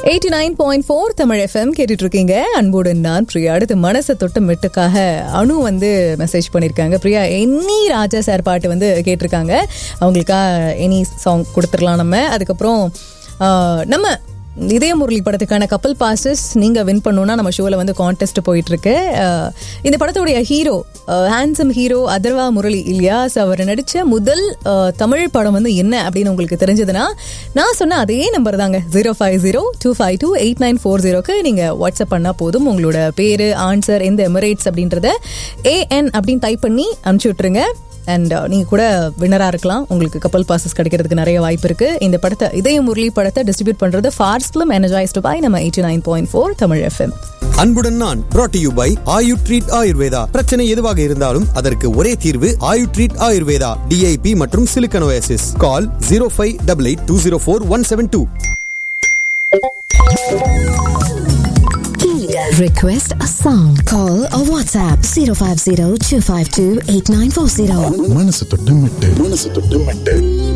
Eighty nine point four Tamil FM கேட்டுட்டு இருக்கீங்க அன்போடு நான் பிரியா அடுத்து மனசை தொட்டு மெட்டுக்காக அனு வந்து மெசேஜ் பண்ணியிருக்காங்க பிரியா எனி ராஜா சார் பாட்டு வந்து கேட்டிருக்காங்க அவங்களுக்காக எனி சாங் கொடுத்துடலாம் நம்ம அதுக்கப்புறம் ஆஹ், நம்ம இதய முரளி படத்துக்கான கப்பல் பாசஸ் நீங்க வின் பண்ணணும்னா நம்ம ஷோல வந்து கான்டெஸ்ட் போயிட்டு இருக்கு அஹ், இந்த படத்துடைய hero handsome hero Atharvaa Murali இலியாஸ் அவர் நடிச்ச முதல் அஹ், தமிழ் படம் வந்து என்ன அப்படின்னு உங்களுக்கு தெரிஞ்சதுன்னா நான் சொன்ன அதே நம்பர் தாங்க zero five zero two five two eight nine four ஜீரோக்கு நீங்க வாட்ஸ்அப் பண்ணா போதும் உங்களோட பேரு ஆன்சர் எந்த எமிரேட்ஸ் அப்படின்றத ஏஎன் அப்படின்னு டைப் பண்ணி அனுப்பிச்சு விட்டுருங்க அண்ட் நீங்க கூட வின்னரா இருக்கலாம் உங்களுக்கு கப்பல் பாசஸ் கிடைக்கிறதுக்கு நிறைய வாய்ப்பு இருக்கு இந்த படத்தை இதய முரளி படத்தை டிஸ்ட்ரிபியூட் பண்றது ஃபார்ஸ் ஃபிலிம் எனர்ஜைஸ்டு பை நம்ம eighty nine point four Tamil FM அன்புடன் நான் brought to you by Ayu treat Ayurveda பிரச்சனை எதுவாக இருந்தாலும் அதற்கு ஒரே தீர்வு ஆயு ட்ரீட் ஆயுர்வேதா டிஐபி மற்றும் சிலிக்கனோசிஸ் call zero five double eight two zero four one seven two Request a song. Call or WhatsApp 050 252 8940. மனசு தொட்டு மெட்டு மனசு தொட்டு மெட்டு